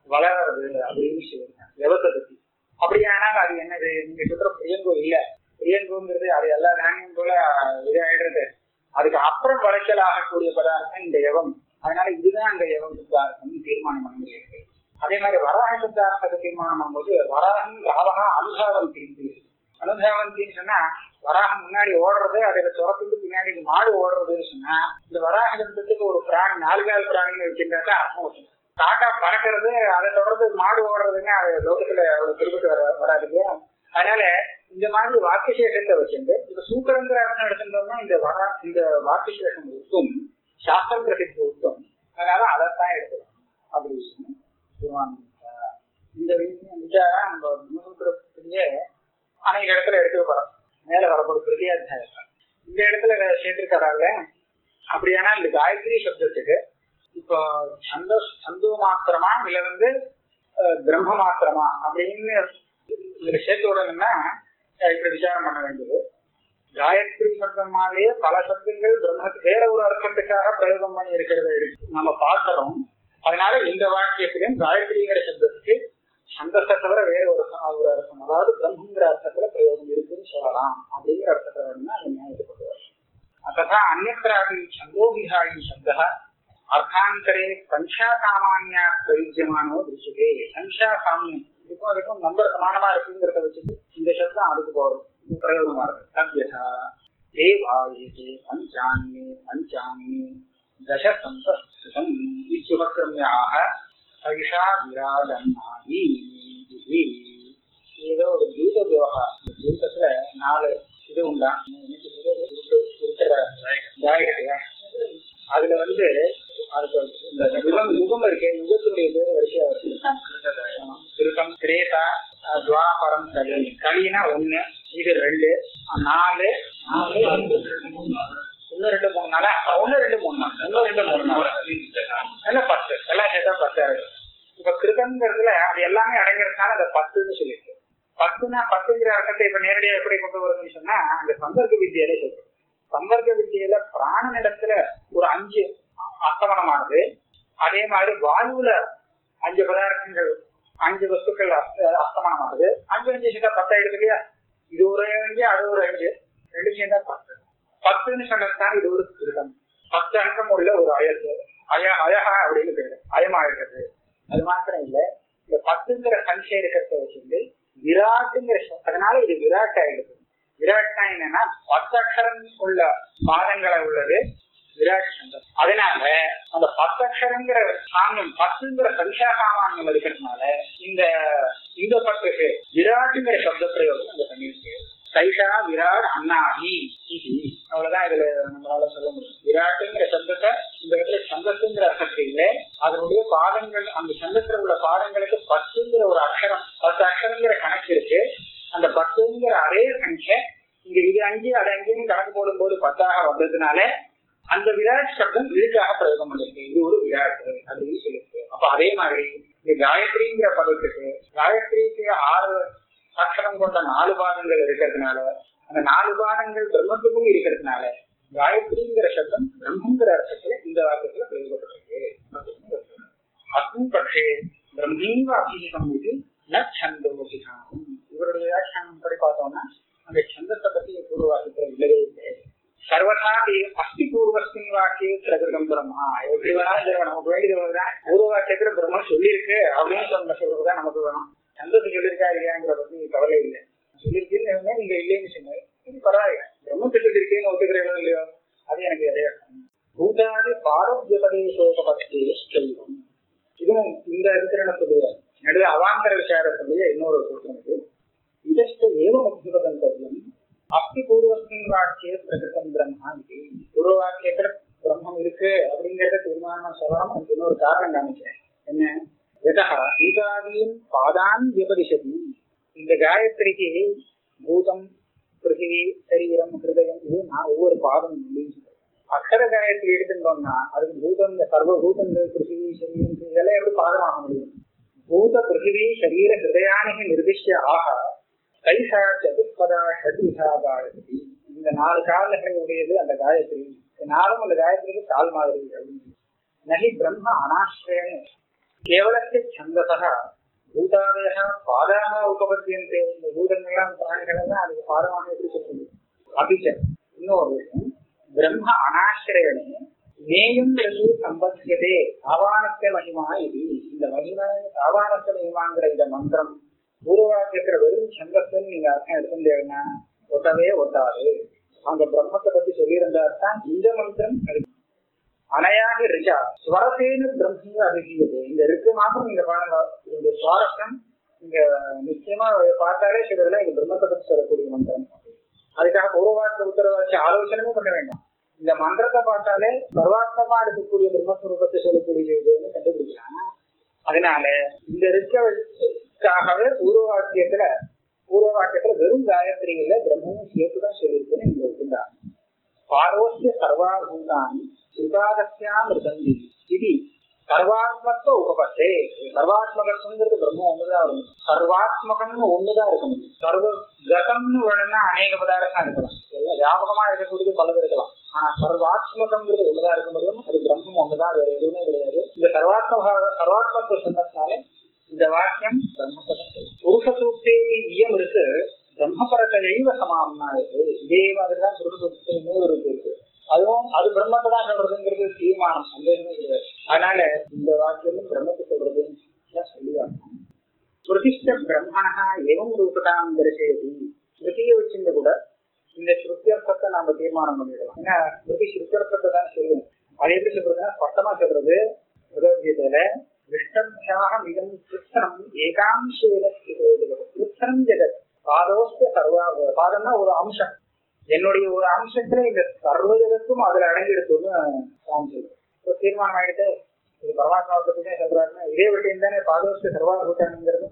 வளர்றது அப்படின்னு சொல்லியிருக்காங்க விவசதி அப்படியானால் அது என்னது நீங்க சொல்ற பிரியங்கோ இல்ல பிரியங்கோங்கிறது அது எல்லா தானியம் போல இதாயிடுறது அதுக்கு அப்புறம் விளைச்சல் ஆகக்கூடிய பதார்த்தம் இந்த யவம் அதனால இதுதான் அந்த யவம் சித்தார்த்தம் தீர்மானம் பண்ண முடியாது அதே மாதிரி வராக சித்தார்த்தத்தை தீர்மானம் பண்ணும்போது வராகம் ராவகா அனுதாவந்தி அனுதாவந்தின்னு சொன்னா வராகம் முன்னாடி ஓடுறது அதுல துரத்துக்கு பின்னாடி மாடு ஓடுறதுன்னு சொன்னா இந்த வராக சப்தத்துக்கு ஒரு பிராணி நாலுகால் பிராணின்னு வச்சிருந்தாக்கா அர்த்தம் வரும் காக்கா பறக்கிறது அதை தொடர்ந்து மாடு ஓடுறதுங்க அது லோகத்துல அவ்வளவு திருப்பி வர வராது இல்லையா அதனால இந்த மாதிரி வாக்கியசேஷத்தை வச்சிருந்து இந்த சூத்திரங்கிற அர்த்தம் எடுத்துட்டோம்னா இந்த வரா இந்த வாக்கியசேஷம் ஒத்தும் சாஸ்திர பிரசித்தி ஒத்தும் அதனால அதைத்தான் எடுக்கலாம் அப்படி சொல்லுவாங்க இந்த விஷயம் விசாரம் நம்ம பிரம்மசூத்திரத்திலேயே அநேக இடத்துல எடுத்துக்க போறோம் மேல வரப்படும் பிரதியாத்தியாயத்தில் இந்த இடத்துல சேர்த்திருக்கிறாங்க அப்படியானா இந்த காயத்ரி சப்தத்துக்கு இப்போ சந்தோ சந்தோ மாத்திரமா இல்ல வந்து அஹ், பிரம்ம மாத்திரமா அப்படின்னு இதுல சேர்த்து விடணும்னா அஹ், இப்படி விசாரம் பண்ண வேண்டியது காயத்ரி சப்தமாலேயே பல சப்தங்கள் பிரம்மத்துக்கு வேற ஒரு அர்த்தத்துக்காக பிரயோகம் பண்ணி இருக்கிறத எடுத்து நம்ம பார்க்கிறோம் அதனால இந்த வாக்கியத்திலும் காயத்ரிங்கிற சப்தத்துக்கு சந்தத்தை தவிர வேற ஒரு ஒரு அர்த்தம் அதாவது பிரம்மங்கிற அர்த்தத்துல பிரயோகம் இருக்குன்னு சொல்லலாம் அப்படிங்கிற அர்த்தத்துல வேணும்னா அதை நியாயத்தை கொண்டு வரணும் तथा अन्यत्रापि छन्दोविहायी शब्दः अर्थान्तरे संख्यासामान्या प्रयुज्यमानो दृश्यते संख्यासाम्யம் இதுக்கும் அதுக்கும் நம்பர் சமானமா இருக்குங்கிறத வச்சுட்டு இந்த சப்தம் அதுக்கு போறோம் பிரயோகமா இருக்கு தத்யதா தேவாயேதே பஞ்சான்யே பஞ்சான்யே தச சம்பஸ்கிருதம் இத்யுபக்ரமியாக சைஷா விராடன்னாயி இது ஏதோ ஒரு தூத விவகா இந்த தூதத்துல நாலு இது உண்டா ஜாயகத்தையா அதுல வந்து அதுக்கு இந்த யுகம் யுகம் இருக்கு யுகத்துடைய பேர் வரிசையா வருது ஆமா. திருக்கம் திரேதா அஹ், துவாபரம் கலி களினா ஒண்ணு இது ரெண்டு அஹ், நாலு நாலு ஒண்ணு ரெண்டு மூணு நாளா அஹ், ஒண்ணு ரெண்டு மூணு நாள் ஒண்ணு ரெண்டு மூணு நாள் எல்லாம் பத்து எல்லாம் சேர்த்தா பத்தாயிரம் இப்ப கிருதங்கிறதுல அது எல்லாமே அடங்கிறதுனால அதை பத்துன்னு சொல்லிருக்கு பத்துனா பத்துங்கிற அர்த்தத்தை இப்ப நேரடியா எப்படி கொண்டு வருதுன்னு சொன்னா அந்த சம்பர்க்க வித்தியில சொல்றோம் சம்பர்க்க வித்தியில பிராணனிடத்துல ஒரு அஞ்சு அஸ்தமனமானது அதே மாதிரி வாயுல அஞ்சு பதார்த்தங்கள் அஞ்சு வஸ்துக்கள் அஸ்த- அஸ்தமனமானது அஞ்சு அஞ்சு சேர்ந்தா பத்தாயிடுது இல்லையா இது ஒரு அஞ்சு அது ஒரு அஞ்சு ரெண்டு சேர்ந்தா பத்து பத்துன்னு சொன்னதுதான் இது ஒரு கிருதம் பத்து அங்கம் உள்ள ஒரு அயசு அய அயகா அப்படின்னு பேரு அயமாயிடுறது அது மாத்திரம் இல்ல இந்த பத்துங்கிற சங்கையை இருக்கிறத வச்சுட்டு விராட்டுங்கிற சொ- அதனால இது விராட் ஆயிடுது விராட்னா என்னன்னா பத்து அக்ஷரம் உள்ள பாதங்களை உள்ளது விராட் சந்தம் அதனால அந்த பத்து அக்ஷரங்கிற சாமியம் பத்துங்கிற சங்ஷா சாமானியம் இருக்கிறதுனால இந்த இந்த பத்துக்கு விராட்டுங்கிற சப்த பிரயோகம் அந்த பண்ணிருக்கு சைஷா விராட் அண்ணாஹி இஹி. அவ்வளவுதான் இதுல நம்மளால சொல்ல முடியும் விராட்டுங்கிற சப்தத்தை இந்த இடத்துல சந்தத்துங்கிற அர்த்தத்தில் இல்லை அதனுடைய பாதங்கள் அந்த சந்தத்துல உள்ள பாதங்களுக்கு பத்துங்கிற ஒரு அக்ஷரம் பத்து அக்ஷரங்கிற கணக்கு இருக்கு அந்த பத்துங்கிற அதே சங்கிய இங்க இது அஞ்சு அது அஞ்சுன்னு கணக்கு போடும்போது பத்தாக வந்ததுனால அந்த விராட் சப்தம் இதுக்காக பிரயோகம் பண்ணிருக்கு இது ஒரு விராட் அப்படின்னு சொல்லிருக்கு அப்ப அதே மாதிரி இந்த காயத்ரிங்கிற பதத்துக்கு காயத்ரிக்கு ஆறு அக்ஷரம் கொண்ட நாலு பாதங்கள் இருக்கிறதுனால அந்த நாலு பாதங்கள் பிரம்மத்துக்கும் இருக்கிறதுனால காயத்ரிங்கிற சப்தம் பிரம்மங்கிற அர்த்தத்துல இந்த வாக்கியத்துல பிரயோகப்பட்டிருக்கு அஸ்மின் பட்சே பிரம்மீவ அபிஷேகம் இது ந சந்தோசிகானம் இவருடைய வியாக்கியானம் படி பார்த்தோம்னா அந்த சந்தத்தை பத்தி பூர்வ வாக்கியத்துல இல்லவே இல்லை சர்வதாபி அஸ்தி பூர்வஸ்மின் வாக்கிய பிரகிருதம் பிரம்மா எப்படி வேணாலும் சரி நமக்கு வேண்டியது பூர்வ வாக்கியத்துல பிரம்மம் சொல்லியிருக்கு அப்படின்னு சொன்ன சொல்றதுதான் நமக்கு வேணும் சந்தோஷம் சொல்லியிருக்கா இல்லையாங்கிற பத்தி கவலை இல்லை சொல்லியிருக்கீன்னு நீங்க இல்லைன்னு சொன்னீங்க சரி பரவாயில்ல பிரம்மத்தை சொல்லியிருக்கேன்னு ஒத்துக்கிறீங்களோ இல்லையோ அது எனக்கு அதே பூதாதி பாரோக்கியபதேசோக பத்தி செல்வம் இதுவும் இந்த அதிகரணத்துடைய நடுவே அவாந்தர விசாரத்துடைய இன்னொரு சூத்திரம் இது இதற்கு ஏவ முக்கியபதந்தவியம் அஸ்தி பூர்வஸ்மின் வாக்கிய பிரகிருதம் பிரம்மா இது பூர்வ வாக்கியத்துல பிரம்மம் இருக்கு அப்படிங்கறத தீர்மானம் சொல்லணும் அதுக்கு இன்னொரு காரணம் காமிக்கிறேன் என்ன எதா பூதாதியின் பாதான் விபதிஷதி இந்த காயத்ரிக்கு பூதம் பிருத்திவி சரீரம் ஹிருதயம் இது நான் ஒவ்வொரு பாதம் அப்படின்னு சொல்றேன். அக்ஷர காயத்ரி எடுத்துட்டோம்னா அதுக்கு பூதம் இந்த சர்வ பூதங்கள் பிருத்திவி சரீரம் இதெல்லாம் எப்படி பாதமாக முடியும் பூத பிருத்திவி சரீர ஹிருதயானிக நிர்திஷ்ய ஆக கைசா சதுஷ்பதா ஷட்விதா காயத்ரி இந்த நாலு கால்களை உடையது அந்த காயத்ரி இந்த நாளும் அந்த காயத்ரிக்கு கால் மாதிரி அப்படின்னு நகி பிரம்ம அனாசிரயன்னு கேவலத்தை சந்தசா பூதாதய பாதாக உபபத்தியந்தே இந்த பூதங்கள்லாம் பிராணிகள் எல்லாம் அதுக்கு பாதமாக எப்படி சொல்றது அபிச்ச இன்னொரு விஷயம் பிரம்ம அனாசிரயனே நேயம் என்று சம்பத்தியதே ஆவானத்த மகிமா இது இந்த மகிமா ஆவானத்த மகிமாங்கிற இந்த மந்திரம் பூர்வவாக்கியத்துல வெறும் சந்தஸ்தன் நீங்க அர்த்தம் எடுத்துட்டேன்னா ஒட்டவே ஒட்டாது அந்த பிரம்மத்தை பத்தி சொல்லியிருந்தா தான் இந்த மந்திரம் அது அனையாக ரிஷா ஸ்வரசேன பிரம்மங்க அபிகியது இந்த இருக்கு மாத்திரம் நீங்க பாருங்க இந்த சுவாரஸ்யம் நீங்க நிச்சயமா பார்த்தாலே சொல்றதுல இந்த பிரம்மத்தை பத்தி சொல்லக்கூடிய மந்திரம் அதுக்காக பூர்வவாக்க உத்தரவாச்சு ஆலோசனமே பண்ண வேண்டாம் இந்த மந்திரத்தை பார்த்தாலே சர்வாத்மமா இருக்கக்கூடிய பிரம்மஸ்வரூபத்தை சொல்லக்கூடிய இதுன்னு கண்டுபிடிக்கலாம் அதனால இந்த இருக்காகவே பூர்வ வாக்கியத்துல பூர்வ வாக்கியத்துல வெறும் காயத்ரியில பிரம்மமும் சேர்த்துதான் சொல்லியிருக்குன்னு இங்க ஒத்துண்டாங்க பாரோஸ்ய சர்வாபூதானி கிருபாதஸ்யாம் இருந்தந்தி இது சர்வாத்மத்துவ உபபத்தே சர்வாத்மகத்துவங்கிறது பிரம்மம் ஒண்ணுதான் வரும் சர்வாத்மகம்னு ஒண்ணுதான் இருக்க முடியும் சர்வ கதம்னு வேணும்னா அநேக பதார்த்தம் இருக்கலாம் எல்லாம் வியாபகமா இருக்கக்கூடியது பலது இருக்கலாம் ஆனா சர்வாத்மகம்ங்கிறது ஒண்ணுதான் இருக்க முடியும் அது பிரம்மம் ஒண்ணுதான் வேற எதுவுமே கிடையாது இந்த சர்வாத்ம சர்வாத்மத்துவ சொன்னதுனால இந்த வாக்கியம் பிரம்மபதம் புருஷ சூக்தே இயம் இருக்கு பிரம்மபரத்தையைவ சமானமா இருக்கு இதே மாதிரிதான் புருஷ சூக்தே இன்னொரு இருக்கு அதுவும் அது பிரம்மத்தை தான் சொல்றதுங்கிறது தீர்மானம் சந்தேகமே கிடையாது அதனால இந்த வாக்கியமும் பிரம்மத்தை சொல்றதுன்னு சொல்லியாகும் ஸ்ருதிஷ்ட பிரம்மணா எவம் ரூபதாம் தரிசேதி ஸ்ருதியை வச்சிருந்த கூட இந்த ஸ்ருத்தியர்த்தத்தை நாம தீர்மானம் பண்ணிடலாம் ஏன்னா ஸ்ருதி ஸ்ருத்தியர்த்தத்தை தான் சொல்லுவோம் அது எப்படி சொல்றதுன்னா ஸ்பஷ்டமா சொல்றது பகவத்கீதையில விஷ்டபியாக மிகம் கிருஷ்ணம் ஏகாம்சேன கிருஷ்ணம் ஜெகத் பாதோஸ்த சர்வா பாதம்னா ஒரு அம்சம் என்னுடைய ஒரு அம்சத்துல இந்த சர்வ ஜெகத்தும் அதுல அடங்கிடுத்துன்னு சுவாமி சொல்லுவோம் இப்போ தீர்மானம் ஆயிடுத்து இது பரமாத்மாவை பத்தி சொல்றாருன்னா இதே விஷயம் தானே பாதோஸ்த சர்வாபூதங்கிறது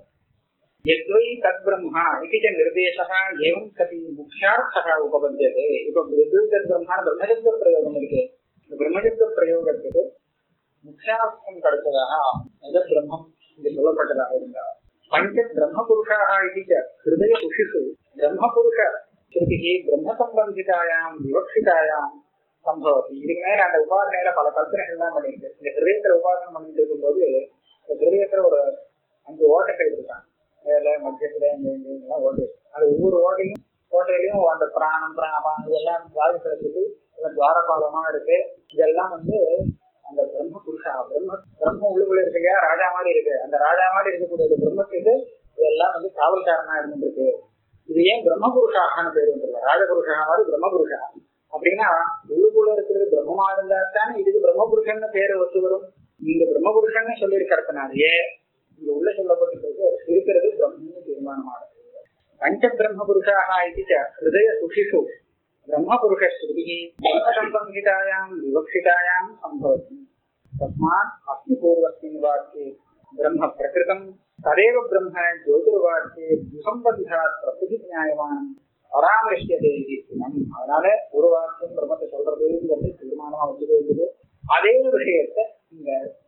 यद्वै तद्ब्रह्मा इति च निर्देशः एवं सति मुख्यार्थः उपपद्यते இப்போ यद्वै तद्ब्रह्मा பிரம்மசப்த பிரயோகம் இருக்கு இந்த பிரம்மசப்த பிரயோகத்துக்கு முக்கியார்த்தம் கிடைச்சதாக எத பிரம்மம் இங்கு சொல்லப்பட்டதாக இருந்தார் பஞ்ச பிரம்மபுருஷாக இது ஹிருதய ருஷிஷு பிரம்மபுருஷ ஸ்ருதிகி பிரம்ம சம்பந்திதாயாம் விவக்ஷிதாயாம் சம்பவத்தி இதுக்கு மேல அந்த உபாசனையில பல கல்பனைகள் எல்லாம் பண்ணிட்டு இந்த ஹிருதயத்துல உபாசனம் பண்ணிட்டு இருக்கும்போது இந்த ஹிருதயத்துல ஒரு அஞ்சு ஓட்டைகள் இருக்காங்க மேல மத்தியத்துல இங்க இங்க எல்லாம் ஓட்டு அது ஒவ்வொரு ஓட்டையும் ஓட்டையிலையும் அந்த பிராணம் பிராணம் இதெல்லாம் வாயுக்களுக்கு துவாரபாலமா இருக்கு இதெல்லாம் வந்து அந்த பிரம்ம புருஷா பிரம்ம பிரம்ம உள்ளுக்குள்ள இருக்கு இல்லையா ராஜா மாதிரி இருக்கு அந்த ராஜா மாதிரி இருக்கக்கூடிய அந்த பிரம்மத்துக்கு இதெல்லாம் வந்து காவல்காரனா இருந்துருக்கு இது ஏன் பிரம்ம புருஷாகனு பேர் வந்துருக்கு ராஜபுருஷா மாதிரி பிரம்ம புருஷா அப்படின்னா உள்ளுக்குள்ள இருக்கிறது பிரம்மமா இருந்தா தானே இதுக்கு பிரம்ம புருஷன் பேரு ஒத்து வரும் இந்த பிரம்ம புருஷன் சொல்லி இருக்கிறதுனாலயே இங்க உள்ள சொல்லப்பட்டிருக்கு இருக்கிறது பிரம்மன்னு தீர்மானமானது பஞ்ச பிரம்ம புருஷாக இது ஹிருதய சுஷிஷு பிரம்ம புருஷ ஸ்ருதி சம்பந்திதாயாம் விவக்ஷிதாயாம் சம்பவதி தஸ்மாத் அஸ்தி பூர்வஸ்மின் வாக்கியே பிரம்ம பிரகிருதம் ததேவ பிரம்ம ஜோதிர்வாக்கியே துசம்பதிகாத் பிரசித்தி நியாயமானம் பராமரிஷ்யதே சினம் அதனால ஒரு வாக்கியம் பிரம்மத்தை சொல்றதுங்கிறது தீர்மானமா வச்சுக்க வேண்டியது அதே விஷயத்தை இங்க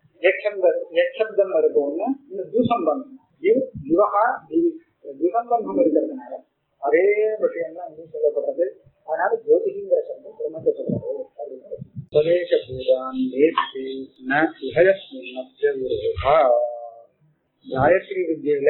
எச்சப்தம் இருக்கு ஒண்ணு இந்த துசம்பந்தம் இது திவகா திவி துசம்பந்தம் இருக்கிறதுனால அதே விஷயம் தான் இங்கே சொல்லப்படுறது அதனால ஜோதிஷிங்கிற சப்தம் பிரம்மத்தை சொல்றது அப்படின்னு சுதேச பூதான் தேசி ந இஹயஸ்மின்னப்ய விரோதா காயத்ரி வித்யில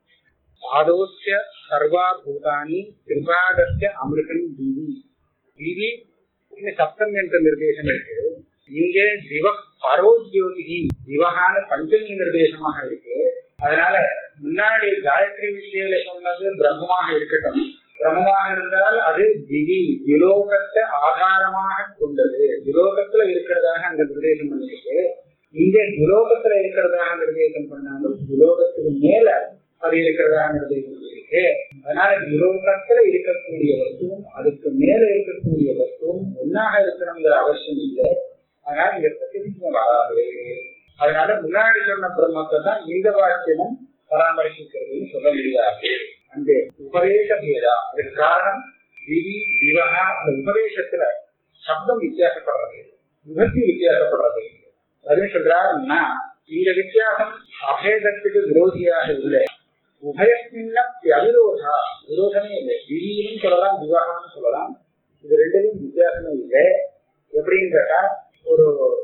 ஆதோஸ்ய சர்வாபூதானி கிருபாகஸ்ய அமிர்தம் திவி திவி இந்த சப்தம் என்ற நிர்தேசம் இருக்கு இங்கே திவ பரோஜோதிகி திவகான பஞ்சமி நிர்தேசமாக இருக்கு அதனால முன்னாடி காயத்ரி வித்யில சொன்னது பிரம்மமாக இருக்கட்டும் பிரம்மமாக இருந்தால் அது திவி விலோகத்தை ஆதாரமாக கொண்டது விலோகத்துல இருக்கிறதாக அந்த நிர்தேசம் பண்ணிருக்கு இங்க விலோகத்துல இருக்கிறதாக நிர்தேசம் பண்ணாலும் விலோகத்துக்கு மேல அது இருக்கிறதாக நிர்தேசம் பண்ணிருக்கு அதனால விலோகத்துல இருக்கக்கூடிய வஸ்துவும் அதுக்கு மேல இருக்கக்கூடிய வஸ்துவும் ஒன்னாக இருக்கணுங்கிற அவசியம் இல்லை அதனால இங்க பிரதிநிதியம் வராது அதனால முன்னாடி சொன்ன பிரம்மத்தை தான் இந்த வாக்கியமும் பராமரிக்கிறதுன்னு சொல்ல முடியாது அந்த உபதேச பேதா அதுக்கு காரணம் திவி திவகா அந்த உபதேசத்துல சப்தம் வித்தியாசப்படுறது விபத்தி வித்தியாசப்படுறது அது சொல்றாருன்னா இந்த வித்தியாசம் அபேதத்துக்கு விரோதியாக இல்லை உபயத்தின் அவிரோதா விரோதமே இல்லை திடீர்னு சொல்லலாம் விவாகம்னு சொல்லலாம் இது ரெண்டுலையும் வித்தியாசமே இல்லை எப்படின்னு கேட்டா ஒரு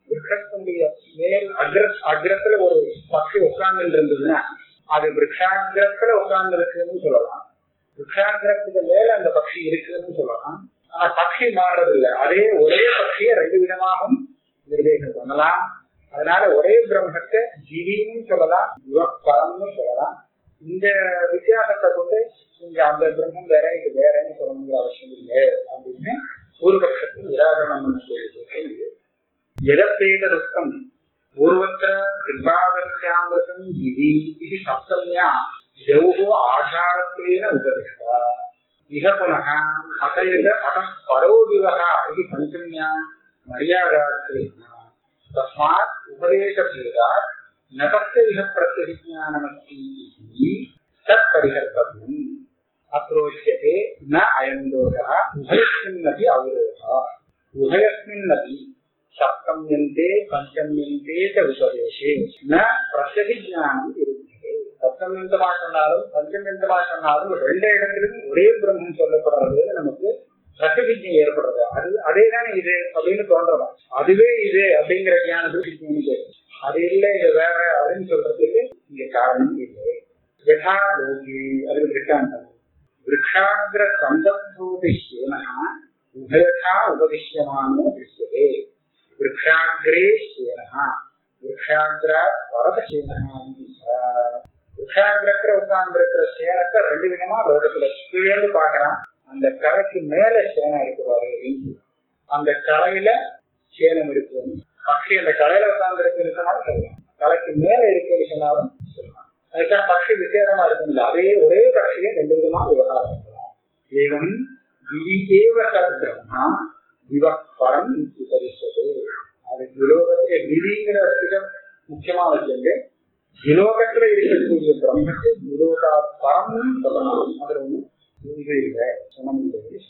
விருட்சத்தினுடைய மேல் அக்ர அக்ரத்துல ஒரு பட்சி உட்கார்ந்து இருந்ததுன்னா அது விருட்சாகிரத்துல உட்கார்ந்து இருக்குன்னு சொல்லலாம் விருட்சாகிரத்துக்கு மேல அந்த பட்சி இருக்குன்னு சொல்லலாம் ஆனா பட்சி மாறுறது இல்லை அதே ஒரே பட்சியை ரெண்டு விதமாகவும் நிர்தேசம் பண்ணலாம் அதனால ஒரே பிரம்மத்தை ஜீவின்னு சொல்லலாம் பரம்னு சொல்லலாம் இந்த வித்தியாசத்தை கொண்டு இங்க அந்த பிரம்மம் வேற இது வேறன்னு சொல்லணுங்கிற அவசியம் இல்லை அப்படின்னு ஒரு பட்சத்தில் நிராகரணம் பண்ணக்கூடிய எதப்பேதருக்கம் பூர்வத்திர கிருபாதர்ஷாமிருதம் ஜிவி இது சப்தம்யா ஜௌஹோ ஆச்சாரத்வேன உபதிஷ்டா இக புனः அतयत अतः परो दिवः इति पञ्चम्या मर्यादात्वेन तस्मात् उपदेशभेदात् न तस्य इह प्रत्यभिज्ञानमस्ति इति तत्परिहर्तव्यम् अत्रोच्यते न अयं दोषः उभयस्मिन्नपि अविरोधः उभयस्मिन्नपि सप्तम्यन्ते पञ्चम्यन्ते च उपदेशे न प्रत्यभिज्ञाனம் விரும்புகிறே சப்தமியந்தமா சொன்னாலும் பஞ்சமியந்தமா சொன்னாலும் ரெண்டு இடத்திலும் ஒரே பிரம்மம் சொல்லப்படுறது நமக்கு ரசவிஜயம் ஏற்படுறது அது அதே தானே இது அப்படின்னு தோன்றலாம் அதுவே இது அப்படிங்கிற ஞானத்துக்கு அது இல்லை இது வேற அப்படின்னு சொல்றதுக்கு இங்க காரணம் இல்லை யதா லோகே அதுக்கு திருஷ்டாந்தம் விரக்ஷாகிர சந்தோதிஷ்யேன உபயதா உபதிஷ்யமானோ திருஷ்யதே விரக்ஷாகிரே சேனா விரக்ஷாகிர வரதசேனா விரக்ஷாகிரத்துல உட்கார்ந்து இருக்கிற சேனத்தை ரெண்டு விதமா லோகத்துல கீழே பாக்குறான் அந்த கலைக்கு மேல சேனம் இருக்குவாரு அந்த கலையில சேனம் இருக்கு பக்ஷி அந்த கலையில உட்கார்ந்து இருக்குன்னு சொன்னாலும் சொல்லலாம் கலைக்கு மேல இருக்குன்னு சொன்னாலும் சொல்லலாம் அதுக்காக பக்ஷி விசேஷமா இருக்குல்ல அதே ஒரே பக்ஷியை ரெண்டு விதமா விவகாரம் பண்ணலாம் ஏவம் விதிதேவ பிரம்மா விவப்பரம் உபரிஷது அது விலோகத்திலே விதிங்கிற விஷயம் முக்கியமா வச்சுட்டு விலோகத்துல இருக்கக்கூடிய பிரம்மத்தை விலோகா பரம் சொல்லலாம் அதுல ஒண்ணு இது இல்லை சொல்ல முடியாது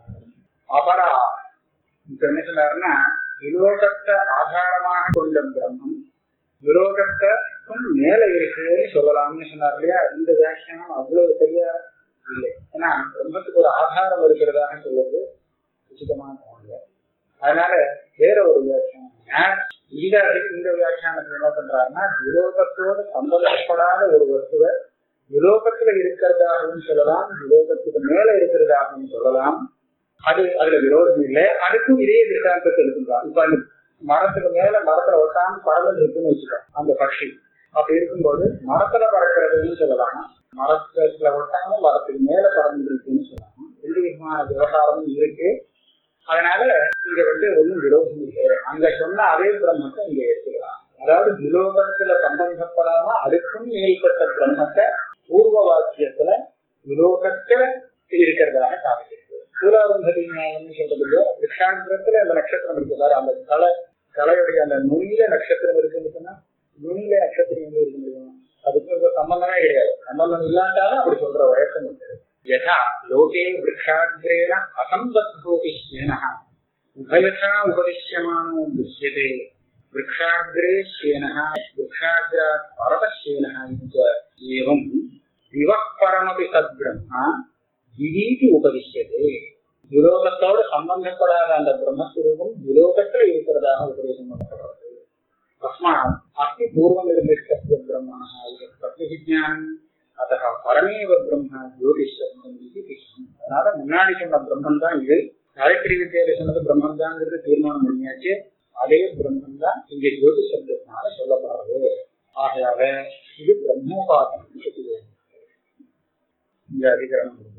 அபரா இப்ப என்ன சொன்னாருன்னா விலோகத்தை ஆதாரமாக கொண்ட பிரம்மம் விலோகத்துக்கும் மேல இருக்குன்னு சொல்லலாம்னு சொன்னார் இல்லையா இந்த வியாக்கியானம் அவ்வளவு சரியா இல்லை ஏன்னா பிரம்மத்துக்கு ஒரு ஆதாரம் இருக்கிறதாக சொல்றது உச்சிதமான தோணல அதனால வேற ஒரு வியாக்கியானம் இந்த இந்த வியாக்கியானத்துல என்ன பண்றாருன்னா விலோகத்தோடு சம்பந்தப்படாத ஒரு வஸ்துவை விலோகத்துல இருக்கிறதாகவும் சொல்லலாம் விலோகத்துக்கு மேல இருக்கிறதாகவும் சொல்லலாம் அது அதுல விரோதம் இல்லை அதுக்கும் இதே திருஷ்டாந்தத்தை எடுத்துக்கலாம் இப்ப அந்த மரத்துக்கு மேல மரத்துல ஒட்டாம பறந்து இருக்குன்னு வச்சுக்கோம் அந்த பட்சி அப்படி இருக்கும்போது மரத்துல பறக்கிறதுன்னு சொல்லலாம் மரத்துல ஒட்டாம மரத்துக்கு மேல பறந்து இருக்குன்னு சொல்லலாம் ரெண்டு விதமான விவகாரமும் இருக்கு அதனால இங்க வந்து ஒண்ணும் விரோதம் இல்லை அங்க சொன்ன அதே பிரம்மத்தை இங்க எடுத்துக்கலாம் அதாவது விலோகத்துல சம்பந்தப்படாம அதுக்கும் மேல்பட்ட பிரம்மத்தை பூர்வ வாக்கியத்துல விலோகத்துல இருக்கிறதாக காமிக்கிறது சூராரம்பதி நியாயம்னு சொல்றது இல்லையா விக்ஷாந்திரத்துல அந்த நட்சத்திரம் இருக்கு சார் அந்த கலை கலையுடைய அந்த நுனியில நட்சத்திரம் இருக்குன்னு சொன்னா நுனியில நட்சத்திரம் எங்க இருக்கு தெரியுமா அதுக்கு ஒரு சம்பந்தமே கிடையாது சம்பந்தம் இல்லாட்டாலும் அப்படி சொல்ற வழக்கம் உண்டு யதா லோகே விரக்ஷாகிரேண அசம்பத்தோபி சேனः உபயதா உபதிஷ்யமானோ திருஷ்யதே விரக்ஷாகிரே சேனः விரக்ஷாகிராத் பரதசேனः ஏவம் விவः பரமபி சத்பிரம்மா விதீதி உபதிஷ்யதே விலோகத்தோடு சம்பந்தப்படாத அந்த பிரம்மஸ்வரூபம் விலோகத்துல இருக்கிறதாக உபதேசம் பண்ணப்படுறது தஸ்மாத் அஸ்தி பூர்வம் நிர்திஷ்டஸ்ய பிரம்மணः இது பிரத்யவிஜானம் அத பரமேவ பிரம்ம ஜோதிஷம் அதனால முன்னாடி சொன்ன பிரம்மன் தான் இது காயத்ரி வித்தியால சொன்னது பிரம்மன் தாங்கிறது தீர்மானம் பண்ணியாச்சு அதே பிரம்மன் தான் இங்க ஜோதி சப்தத்தினால சொல்லப்படுறது ஆகையாக இது பிரம்மோபாசனம் இந்த அதிகரணம்